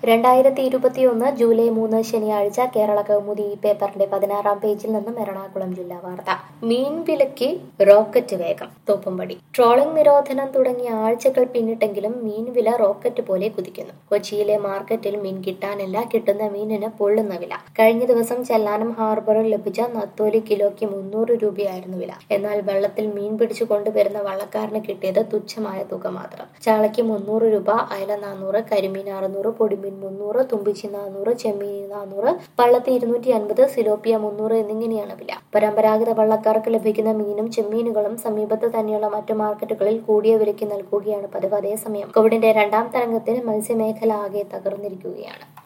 രണ്ടായിരത്തി ഇരുപത്തിയൊന്ന് ജൂലൈ മൂന്ന് ശനിയാഴ്ച കേരള കൗമുദി ഈ പേപ്പറിന്റെ പതിനാറാം പേജിൽ നിന്നും എറണാകുളം ജില്ലാ വാർത്ത മീൻ വിലയ്ക്ക് റോക്കറ്റ് വേഗം തോപ്പുംപടി ട്രോളിംഗ് നിരോധനം തുടങ്ങിയ ആഴ്ചകൾ പിന്നിട്ടെങ്കിലും മീൻ വില റോക്കറ്റ് പോലെ കുതിക്കുന്നു കൊച്ചിയിലെ മാർക്കറ്റിൽ മീൻ കിട്ടാനില്ല കിട്ടുന്ന മീനിന് പൊള്ളുന്ന വില കഴിഞ്ഞ ദിവസം ചെല്ലാനം ഹാർബറിൽ ലഭിച്ച നത്തോലി കിലോയ്ക്ക് മുന്നൂറ് രൂപയായിരുന്നു വില എന്നാൽ വെള്ളത്തിൽ മീൻ പിടിച്ചു കൊണ്ടുവരുന്ന വള്ളക്കാരന് കിട്ടിയത് തുച്ഛമായ തുക മാത്രം ചാളയ്ക്ക് മുന്നൂറ് രൂപ അയല നാനൂറ് കരിമീൻ അറുന്നൂറ് പൊടിമീൻ മുന്നൂറ് തുമ്പിച്ചി നാനൂറ് ചെമ്മീൻ നാനൂറ് വള്ളത്തി ഇരുന്നൂറ്റി അൻപത് സിലോപ്പിയ മുന്നൂറ് എന്നിങ്ങനെയാണ് വില പരമ്പരാഗത വള്ളക്കാർക്ക് ലഭിക്കുന്ന മീനും ചെമ്മീനുകളും സമീപത്ത് തന്നെയുള്ള മറ്റു മാർക്കറ്റുകളിൽ കൂടിയ വിലയ്ക്ക് നൽകുകയാണ് പതിവ് അതേസമയം കോവിഡിന്റെ രണ്ടാം തരംഗത്തിൽ മത്സ്യമേഖല ആകെ തകർന്നിരിക്കുകയാണ്